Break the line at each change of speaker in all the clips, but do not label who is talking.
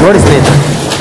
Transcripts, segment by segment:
ನೋಡಿ ಸ್ನೇಹಿತರೆ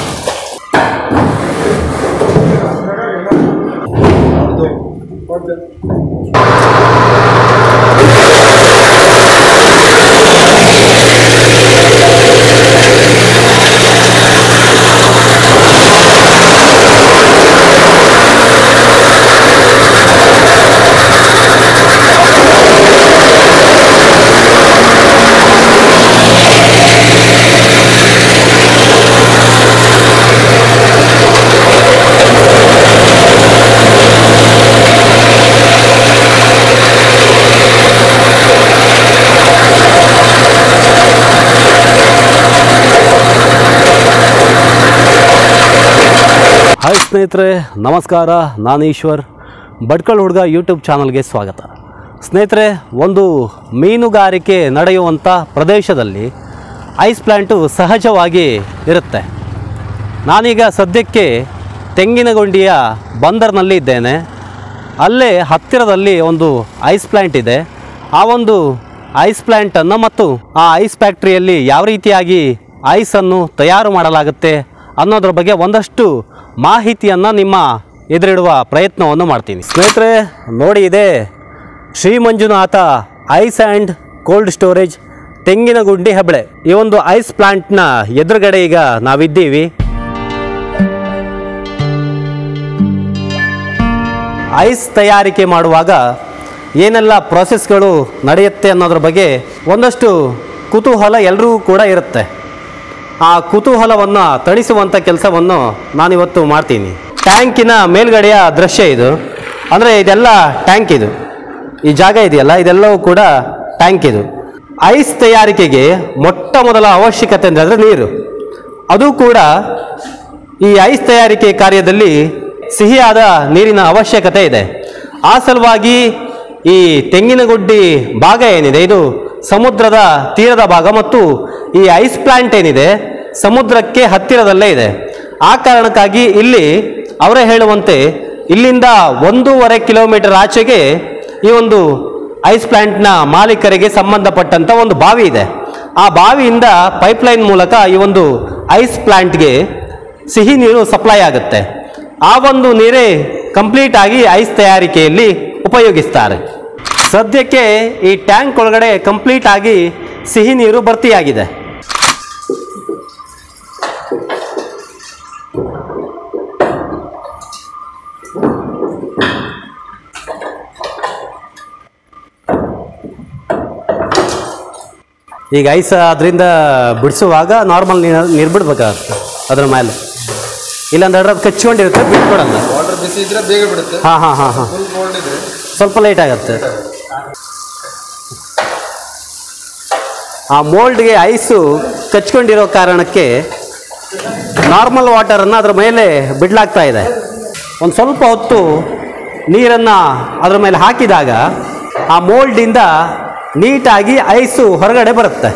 ಹಾಯ್ ಸ್ನೇಹಿತರೆ ನಮಸ್ಕಾರ ನಾನು ಈಶ್ವರ್ ಭಟ್ಕಳ ಹುಡುಗ ಯೂಟ್ಯೂಬ್ ಚಾನಲ್ಗೆ ಸ್ವಾಗತ ಸ್ನೇಹಿತರೆ ಒಂದು ಮೀನುಗಾರಿಕೆ ನಡೆಯುವಂಥ ಪ್ರದೇಶದಲ್ಲಿ ಐಸ್ ಪ್ಲ್ಯಾಂಟು ಸಹಜವಾಗಿ ಇರುತ್ತೆ ನಾನೀಗ ಸದ್ಯಕ್ಕೆ ತೆಂಗಿನಗೊಂಡಿಯ ಬಂದರ್ನಲ್ಲಿ ಇದ್ದೇನೆ ಅಲ್ಲೇ ಹತ್ತಿರದಲ್ಲಿ ಒಂದು ಐಸ್ ಪ್ಲ್ಯಾಂಟ್ ಇದೆ ಆ ಒಂದು ಐಸ್ ಪ್ಲ್ಯಾಂಟನ್ನು ಮತ್ತು ಆ ಐಸ್ ಫ್ಯಾಕ್ಟ್ರಿಯಲ್ಲಿ ಯಾವ ರೀತಿಯಾಗಿ ಐಸನ್ನು ತಯಾರು ಮಾಡಲಾಗುತ್ತೆ ಅನ್ನೋದ್ರ ಬಗ್ಗೆ ಒಂದಷ್ಟು ಮಾಹಿತಿಯನ್ನು ನಿಮ್ಮ ಎದುರಿಡುವ ಪ್ರಯತ್ನವನ್ನು ಮಾಡ್ತೀನಿ ಸ್ನೇಹಿತರೆ ನೋಡಿ ಇದೆ Shri Manjunatha ice and cold storage Tenginagundi Heble ಈ ಒಂದು ಐಸ್ ಪ್ಲಾಂಟ್ನ ಎದುರುಗಡೆ ಈಗ ನಾವಿದ್ದೀವಿ ಐಸ್ ತಯಾರಿಕೆ ಮಾಡುವಾಗ ಏನೆಲ್ಲ ಪ್ರಾಸೆಸ್ಗಳು ನಡೆಯುತ್ತೆ ಅನ್ನೋದ್ರ ಬಗ್ಗೆ ಒಂದಷ್ಟು ಕುತೂಹಲ ಎಲ್ಲರಿಗೂ ಕೂಡ ಇರುತ್ತೆ ಆ ಕುತೂಹಲವನ್ನು ತಣಿಸುವಂಥ ಕೆಲಸವನ್ನು ನಾನಿವತ್ತು ಮಾಡ್ತೀನಿ ಟ್ಯಾಂಕಿನ ಮೇಲ್ಗಡೆಯ ದೃಶ್ಯ ಇದು ಅಂದರೆ ಇದೆಲ್ಲ ಟ್ಯಾಂಕ್ ಇದು ಈ ಜಾಗ ಇದೆಯಲ್ಲ ಇದೆಲ್ಲವೂ ಕೂಡ ಟ್ಯಾಂಕ್ ಇದು ಐಸ್ ತಯಾರಿಕೆಗೆ ಮೊಟ್ಟ ಮೊದಲ ಅವಶ್ಯಕತೆ ಅಂದರೆ ನೀರು ಅದು ಕೂಡ ಈ ಐಸ್ ತಯಾರಿಕೆ ಕಾರ್ಯದಲ್ಲಿ ಸಿಹಿಯಾದ ನೀರಿನ ಅವಶ್ಯಕತೆ ಇದೆ ಆ ಸಲುವಾಗಿ ಈ ತೆಂಗಿನಗುಡ್ಡಿ ಭಾಗ ಏನಿದೆ ಇದು ಸಮುದ್ರದ ತೀರದ ಭಾಗ ಮತ್ತು ಈ ಐಸ್ ಪ್ಲಾಂಟ್ ಏನಿದೆ ಸಮುದ್ರಕ್ಕೆ ಹತ್ತಿರದಲ್ಲೇ ಇದೆ ಆ ಕಾರಣಕ್ಕಾಗಿ ಇಲ್ಲಿ ಅವರೇ ಹೇಳುವಂತೆ ಇಲ್ಲಿಂದ ಒಂದೂವರೆ ಕಿಲೋಮೀಟರ್ ಆಚೆಗೆ ಈ ಒಂದು ಐಸ್ ಪ್ಲಾಂಟ್ನ ಮಾಲೀಕರಿಗೆ ಸಂಬಂಧಪಟ್ಟಂಥ ಒಂದು ಬಾವಿ ಇದೆ ಆ ಬಾವಿಯಿಂದ ಪೈಪ್ಲೈನ್ ಮೂಲಕ ಈ ಒಂದು ಐಸ್ ಪ್ಲಾಂಟ್ಗೆ ಸಿಹಿ ನೀರು ಸಪ್ಲೈ ಆಗುತ್ತೆ ಆ ಒಂದು ನೀರೇ ಕಂಪ್ಲೀಟ್ ಆಗಿ ಐಸ್ ತಯಾರಿಕೆಯಲ್ಲಿ ಉಪಯೋಗಿಸ್ತಾರೆ ಸದ್ಯಕ್ಕೆ ಈ ಟ್ಯಾಂಕ್ ಒಳಗಡೆ ಕಂಪ್ಲೀಟ್ ಆಗಿ ಸಿಹಿ ನೀರು ಭರ್ತಿಯಾಗಿದೆ ಈಗ ಐಸ್ ಅದರಿಂದ ಬಿಡಿಸುವಾಗ ನಾರ್ಮಲ್ ನೀರು ನೀರು ಬಿಡ್ಬೇಕಾಗುತ್ತೆ ಅದ್ರ ಮೇಲೆ ಇಲ್ಲಾಂದ್ರೆ ಅದು ಕಚ್ಕೊಂಡಿರುತ್ತೆ ಬಿಟ್ಬಿಡಲ್ಲ
ವಾಟರ್ ಬಿಸಿ ಇದ್ರೆ ಬೇಗ ಬಿಡುತ್ತೆ
ಹಾಂ ಹಾಂ ಹಾಂ ಹಾಂ
ಫುಲ್ ಕೋಲ್ಡ್ ಇದ್ರೆ
ಸ್ವಲ್ಪ ಲೇಟ್ ಆಗುತ್ತೆ ಆ ಮೋಲ್ಡ್ಗೆ ಐಸು ಕಚ್ಕೊಂಡಿರೋ ಕಾರಣಕ್ಕೆ ನಾರ್ಮಲ್ ವಾಟರನ್ನು ಅದ್ರ ಮೇಲೆ ಬಿಡ್ಲಾಗ್ತಾ ಇದೆ ಒಂದು ಸ್ವಲ್ಪ ಹೊತ್ತು ನೀರನ್ನು ಅದ್ರ ಮೇಲೆ ಹಾಕಿದಾಗ ಆ ಮೋಲ್ಡಿಂದ ನೀಟಾಗಿ ಐಸು ಹೊರಗಡೆ ಬರುತ್ತೆ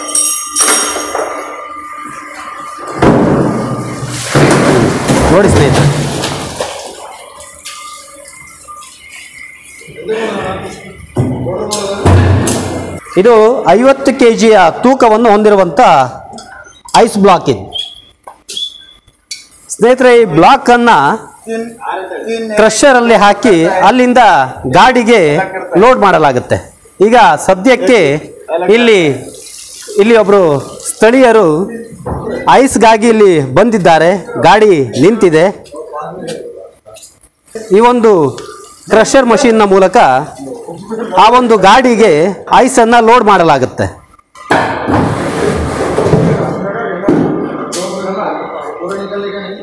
ನೋಡಿ ಸ್ನೇಹಿತರೆ ಇದು ಐವತ್ತು ಕೆ ಜಿಯ ತೂಕವನ್ನು ಹೊಂದಿರುವಂಥ ಐಸ್ ಬ್ಲಾಕ್ ಇದು ಸ್ನೇಹಿತರೆ ಈ ಬ್ಲಾಕನ್ನು ಕ್ರಷರಲ್ಲಿ ಹಾಕಿ ಅಲ್ಲಿಂದ ಗಾಡಿಗೆ ಲೋಡ್ ಮಾಡಲಾಗುತ್ತೆ ಈಗ ಸದ್ಯಕ್ಕೆ ಇಲ್ಲಿ ಇಲ್ಲಿ ಒಬ್ಬರು ಸ್ಥಳೀಯರು ಐಸ್ಗಾಗಿ ಇಲ್ಲಿ ಬಂದಿದ್ದಾರೆ ಗಾಡಿ ನಿಂತಿದೆ ಈ ಒಂದು ಕ್ರಷರ್ ಮಷೀನ್ನ ಮೂಲಕ ಆ ಒಂದು ಗಾಡಿಗೆ ಐಸನ್ನು ಲೋಡ್ ಮಾಡಲಾಗುತ್ತೆ
पूरा निकलेगा नहीं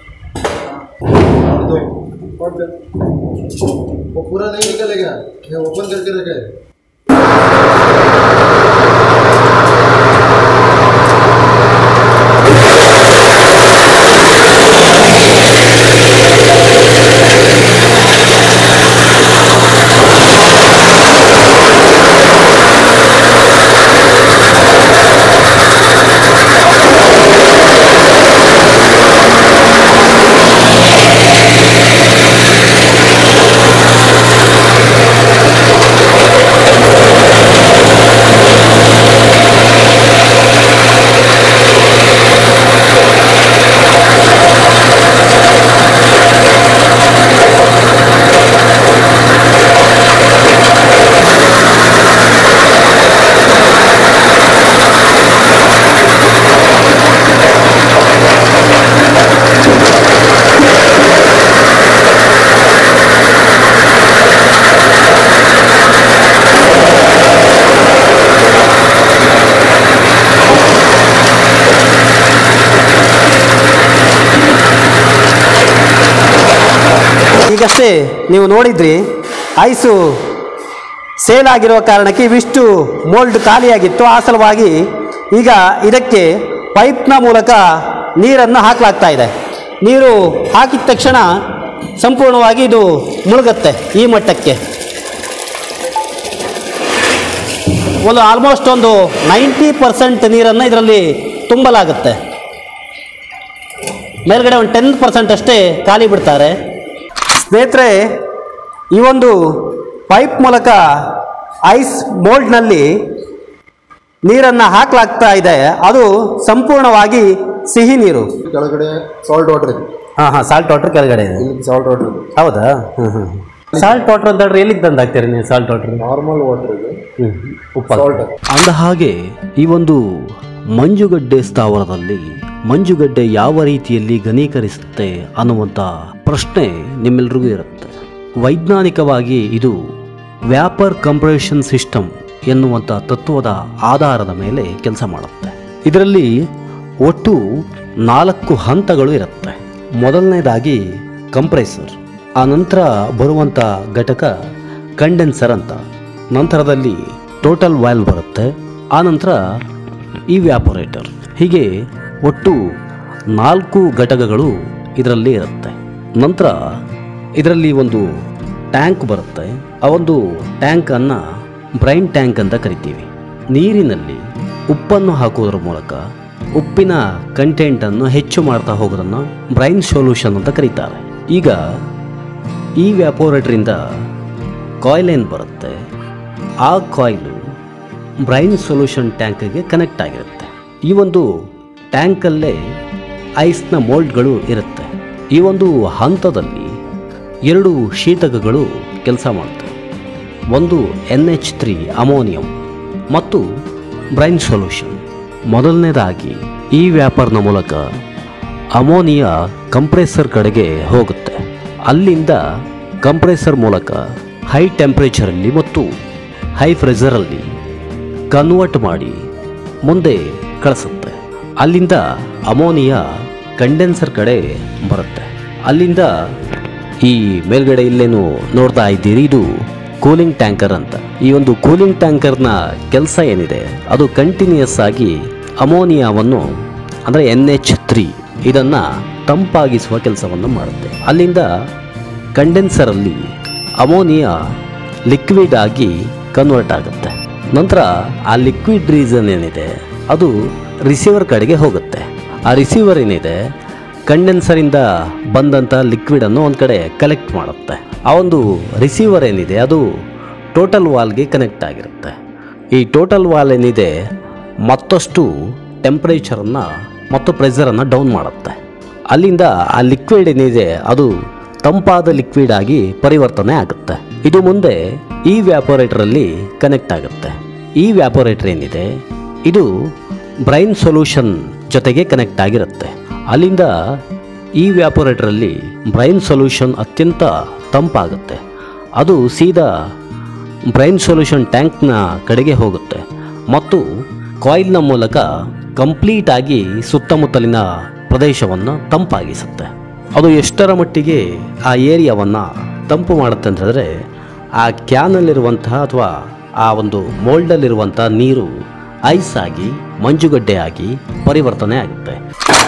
दो और दे। वो पूरा नहीं निकलेगा ये ओपन करके रखा है
ಈ ಈಗಷ್ಟೇ ನೀವು ನೋಡಿದ್ರಿ ಐಸು ಸೇಲ್ ಆಗಿರುವ ಕಾರಣಕ್ಕೆ ಇವಿಷ್ಟು ಮೋಲ್ಡ್ ಖಾಲಿಯಾಗಿತ್ತು ಆ ಸಲುವಾಗಿ ಈಗ ಇದಕ್ಕೆ ಪೈಪ್ನ ಮೂಲಕ ನೀರನ್ನು ಹಾಕಲಾಗ್ತಾ ಇದೆ ನೀರು ಹಾಕಿದ ತಕ್ಷಣ ಸಂಪೂರ್ಣವಾಗಿ ಇದು ಮುಳುಗತ್ತೆ ಈ ಮಟ್ಟಕ್ಕೆ ಒಂದು ಆಲ್ಮೋಸ್ಟ್ ಒಂದು ನೈಂಟಿ ಪರ್ಸೆಂಟ್ ನೀರನ್ನು ಇದರಲ್ಲಿ ತುಂಬಲಾಗುತ್ತೆ ಮೇಲ್ಗಡೆ ಒಂದು ಟೆನ್ ಪರ್ಸೆಂಟ್ ಅಷ್ಟೇ ಖಾಲಿ ಬಿಡ್ತಾರೆ ಸ್ನೇಹಿತರೆ ಈ ಒಂದು ಪೈಪ್ ಮೂಲಕ ಐಸ್ ಮೋಲ್ಡ್ನಲ್ಲಿ ನೀರನ್ನು ಹಾಕಲಾಗ್ತಾ ಇದೆ ಅದು ಸಂಪೂರ್ಣವಾಗಿ ಸಿಹಿ ನೀರು
ಕೆಳಗಡೆ ಸಾಲ್ಟ್ ವಾಟರ್ ಇದೆ
ಹಾಂ ಹಾಂ ಸಾಲ್ಟ್ ವಾಟರ್ ಕೆಳಗಡೆ ಇದೆ
ಇಲ್ಲಿ ಸಾಲ್ಟ್ ವಾಟರ್ ಇದೆ
ಹೌದಾ ಹ್ಞೂ ಹ್ಞೂ ಸಾಲ್ಟ್ ವಾಟರ್ ಅಂತ ಹೇಳ್ರಿ ಎಲ್ಲಿಗೆ ತಂದು ಹಾಕ್ತೀರಿ ನೀವು ಸಾಲ್ಟ್ ವಾಟರ್
ನಾರ್ಮಲ್ ವಾಟರ್ ಇದೆ
ಹ್ಞೂ ಉಪ್ಪು
ಸಾಲ್ಟ್
ಅಂದ ಹಾಗೆ ಈ ಒಂದು ಮಂಜುಗಡ್ಡೆ ಸ್ಥಾವರದಲ್ಲಿ ಮಂಜುಗಡ್ಡೆ ಯಾವ ರೀತಿಯಲ್ಲಿ ಘನೀಕರಿಸುತ್ತೆ ಅನ್ನುವಂಥ ಪ್ರಶ್ನೆ ನಿಮ್ಮೆಲ್ರಿಗೂ ಇರುತ್ತೆ ವೈಜ್ಞಾನಿಕವಾಗಿ ಇದು ವ್ಯಾಪರ್ ಕಂಪ್ರೆಷನ್ ಸಿಸ್ಟಮ್ ಎನ್ನುವಂಥ ತತ್ವದ ಆಧಾರದ ಮೇಲೆ ಕೆಲಸ ಮಾಡುತ್ತೆ ಇದರಲ್ಲಿ ಒಟ್ಟು ನಾಲ್ಕು ಹಂತಗಳು ಇರುತ್ತೆ ಮೊದಲನೇದಾಗಿ ಕಂಪ್ರೆಸರ್ ಆ ನಂತರ ಬರುವಂಥ ಘಟಕ ಕಂಡೆನ್ಸರ್ ಅಂತ ನಂತರದಲ್ಲಿ ಟೋಟಲ್ ವಾಲ್ವ್ ಬರುತ್ತೆ ಆ ನಂತರ ಈ ವ್ಯಾಪೊರೇಟರ್ ಹೀಗೆ ಒಟ್ಟು ನಾಲ್ಕು ಘಟಕಗಳು ಇದರಲ್ಲಿ ಇರುತ್ತೆ ನಂತರ ಇದರಲ್ಲಿ ಒಂದು ಟ್ಯಾಂಕ್ ಬರುತ್ತೆ ಆ ಒಂದು ಟ್ಯಾಂಕನ್ನು ಬ್ರೈನ್ ಟ್ಯಾಂಕ್ ಅಂತ ಕರಿತೀವಿ ನೀರಿನಲ್ಲಿ ಉಪ್ಪನ್ನು ಹಾಕುವುದರ ಮೂಲಕ ಉಪ್ಪಿನ ಕಂಟೆಂಟನ್ನು ಹೆಚ್ಚು ಮಾಡ್ತಾ ಹೋಗೋದನ್ನು ಬ್ರೈನ್ ಸೊಲ್ಯೂಷನ್ ಅಂತ ಕರೀತಾರೆ ಈಗ ಈ ವ್ಯಾಪೋರೇಟ್ರಿಂದ ಕಾಯಿಲ್ ಏನು ಬರುತ್ತೆ ಆ ಕಾಯಿಲು ಬ್ರೈನ್ ಸೊಲ್ಯೂಷನ್ ಟ್ಯಾಂಕ್ಗೆ ಕನೆಕ್ಟ್ ಆಗಿರುತ್ತೆ ಈ ಒಂದು ಟ್ಯಾಂಕಲ್ಲೇ ಐಸ್ನ ಮೋಲ್ಡ್ಗಳು ಇರುತ್ತೆ ಈ ಒಂದು ಹಂತದಲ್ಲಿ ಎರಡು ಶೀತಕಗಳು ಕೆಲಸ ಮಾಡ್ತವೆ ಒಂದು ಎನ್ ಎಚ್ ತ್ರೀ ಅಮೋನಿಯಂ ಮತ್ತು ಬ್ರೈನ್ ಸೊಲ್ಯೂಷನ್ ಮೊದಲನೇದಾಗಿ ಈ ವ್ಯಾಪಾರನ ಮೂಲಕ ಅಮೋನಿಯಾ ಕಂಪ್ರೆಸರ್ ಕಡೆಗೆ ಹೋಗುತ್ತೆ ಅಲ್ಲಿಂದ ಕಂಪ್ರೆಸರ್ ಮೂಲಕ ಹೈ ಟೆಂಪ್ರೇಚರಲ್ಲಿ ಮತ್ತು ಹೈ ಪ್ರೆಷರಲ್ಲಿ ಕನ್ವರ್ಟ್ ಮಾಡಿ ಮುಂದೆ ಕಳಿಸುತ್ತೆ ಅಲ್ಲಿಂದ ಅಮೋನಿಯಾ ಕಂಡೆನ್ಸರ್ ಕಡೆ ಬರುತ್ತೆ ಅಲ್ಲಿಂದ ಈ ಮೇಲ್ಗಡೆ ಇಲ್ಲೇನು ನೋಡ್ತಾ ಇದ್ದೀರಿ ಇದು ಕೂಲಿಂಗ್ ಟ್ಯಾಂಕರ್ ಅಂತ ಈ ಒಂದು ಕೂಲಿಂಗ್ ಟ್ಯಾಂಕರ್ನ ಕೆಲಸ ಏನಿದೆ ಅದು ಕಂಟಿನ್ಯೂಯಸ್ ಆಗಿ ಅಮೋನಿಯಾವನ್ನು ಅಂದರೆ ಎನ್ ಎಚ್ ತ್ರೀ ಇದನ್ನು ತಂಪಾಗಿಸುವ ಕೆಲಸವನ್ನು ಮಾಡುತ್ತೆ ಅಲ್ಲಿಂದ ಕಂಡೆನ್ಸರಲ್ಲಿ ಅಮೋನಿಯಾ ಲಿಕ್ವಿಡ್ ಆಗಿ ಕನ್ವರ್ಟ್ ಆಗುತ್ತೆ ನಂತರ ಆ ಲಿಕ್ವಿಡ್ ರೀಸನ್ ಏನಿದೆ ಅದು ರಿಸೀವರ್ ಕಡೆಗೆ ಹೋಗುತ್ತೆ ಆ ರಿಸೀವರ್ ಏನಿದೆ ಕಂಡೆನ್ಸರಿಂದ ಬಂದಂಥ ಲಿಕ್ವಿಡನ್ನು ಒಂದು ಕಡೆ ಕಲೆಕ್ಟ್ ಮಾಡುತ್ತೆ ಆ ಒಂದು ರಿಸೀವರ್ ಏನಿದೆ ಅದು ಟೋಟಲ್ ವಾಲ್ಗೆ ಕನೆಕ್ಟ್ ಆಗಿರುತ್ತೆ ಈ ಟೋಟಲ್ ವಾಲ್ ಏನಿದೆ ಮತ್ತಷ್ಟು ಟೆಂಪ್ರೇಚರನ್ನು ಮತ್ತು ಪ್ರೆಷರನ್ನು ಡೌನ್ ಮಾಡುತ್ತೆ ಅಲ್ಲಿಂದ ಆ ಲಿಕ್ವಿಡ್ ಏನಿದೆ ಅದು ತಂಪಾದ ಲಿಕ್ವಿಡ್ ಆಗಿ ಪರಿವರ್ತನೆ ಆಗುತ್ತೆ ಇದು ಮುಂದೆ ಈ ವ್ಯಾಪೋರೇಟರಲ್ಲಿ ಕನೆಕ್ಟ್ ಆಗುತ್ತೆ ಈ ವ್ಯಾಪೋರೇಟರ್ ಏನಿದೆ ಇದು ಬ್ರೈನ್ ಸೊಲ್ಯೂಷನ್ ಜೊತೆಗೆ ಕನೆಕ್ಟ್ ಆಗಿರುತ್ತೆ ಅಲ್ಲಿಂದ ಈ ವ್ಯಾಪೋರೇಟರಲ್ಲಿ ಬ್ರೈನ್ ಸೊಲ್ಯೂಷನ್ ಅತ್ಯಂತ ತಂಪಾಗುತ್ತೆ ಅದು ಸೀದಾ ಬ್ರೈನ್ ಸೊಲ್ಯೂಷನ್ ಟ್ಯಾಂಕ್ನ ಕಡೆಗೆ ಹೋಗುತ್ತೆ ಮತ್ತು ಕಾಯಿಲ್ನ ಮೂಲಕ ಕಂಪ್ಲೀಟ್ ಆಗಿ ಸುತ್ತಮುತ್ತಲಿನ ಪ್ರದೇಶವನ್ನು ತಂಪಾಗಿಸುತ್ತೆ ಅದು ಎಷ್ಟರ ಮಟ್ಟಿಗೆ ಆ ಏರಿಯಾವನ್ನು ತಂಪು ಮಾಡುತ್ತೆ ಅಂತ ಹೇಳಿದ್ರೆ ಆ ಕ್ಯಾನಲ್ಲಿರುವಂತಹ ಅಥವಾ ಆ ಒಂದು ಮೋಲ್ಡಲ್ಲಿರುವಂಥ ನೀರು ಐಸ್ ಆಗಿ ಮಂಜುಗಡ್ಡೆ ಆಗಿ ಪರಿವರ್ತನೆ ಆಗುತ್ತೆ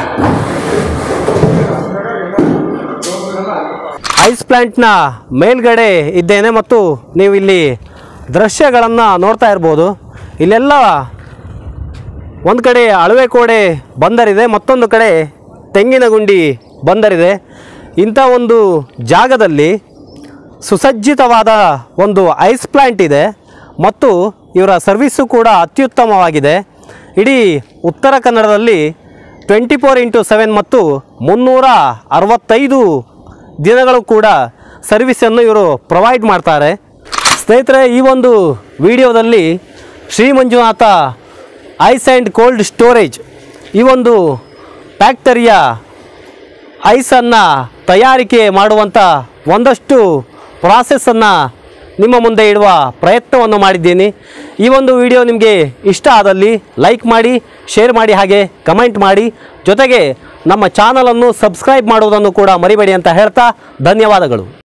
ಐಸ್ ಪ್ಲಾಂಟ್ನ ಮೇಲ್ಗಡೆ ಇದ್ದೇನೆ ಮತ್ತು ನೀವು ಇಲ್ಲಿ ದೃಶ್ಯಗಳನ್ನು ನೋಡ್ತಾ ಇರ್ಬೋದು ಇಲ್ಲೆಲ್ಲ ಒಂದು ಕಡೆ ಅಳವೆ ಕೋಡೆ ಬಂದರಿದೆ ಮತ್ತೊಂದು ಕಡೆ ತೆಂಗಿನಗುಂಡಿ ಬಂದರಿದೆ ಇಂಥ ಒಂದು ಜಾಗದಲ್ಲಿ ಸುಸಜ್ಜಿತವಾದ ಒಂದು ಐಸ್ ಪ್ಲಾಂಟ್ ಇದೆ ಮತ್ತು ಇವರ ಸರ್ವಿಸ್ಸು ಕೂಡ ಅತ್ಯುತ್ತಮವಾಗಿದೆ ಇಡೀ ಉತ್ತರ ಕನ್ನಡದಲ್ಲಿ ಟ್ವೆಂಟಿ ಫೋರ್ ಇಂಟು ಸೆವೆನ್ ಮತ್ತು ಮುನ್ನೂರ ಅರವತ್ತೈದು ದಿನಗಳು ಕೂಡ ಸರ್ವಿಸನ್ನು ಇವರು ಪ್ರೊವೈಡ್ ಮಾಡ್ತಾರೆ ಸ್ನೇಹಿತರೆ ಈ ಒಂದು ವಿಡಿಯೋದಲ್ಲಿ Shri Manjunatha ice and cold storage ಈ ಒಂದು ಫ್ಯಾಕ್ಟರಿಯ ಐಸನ್ನು ತಯಾರಿಕೆ ಮಾಡುವಂಥ ಒಂದಷ್ಟು ಪ್ರಾಸೆಸ್ಸನ್ನು ನಿಮ್ಮ ಮುಂದೆ ಇಡುವ ಪ್ರಯತ್ನವನ್ನು ಮಾಡಿದ್ದೀನಿ ಈ ಒಂದು ವಿಡಿಯೋ ನಿಮಗೆ ಇಷ್ಟ ಆದಲ್ಲಿ ಲೈಕ್ ಮಾಡಿ ಶೇರ್ ಮಾಡಿ ಹಾಗೆ ಕಮೆಂಟ್ ಮಾಡಿ ಜೊತೆಗೆ ನಮ್ಮ ಚಾನಲನ್ನು ಸಬ್ಸ್ಕ್ರೈಬ್ ಮಾಡುವುದನ್ನು ಕೂಡ ಮರಿಬೇಡಿ ಅಂತ ಹೇಳ್ತಾ ಧನ್ಯವಾದಗಳು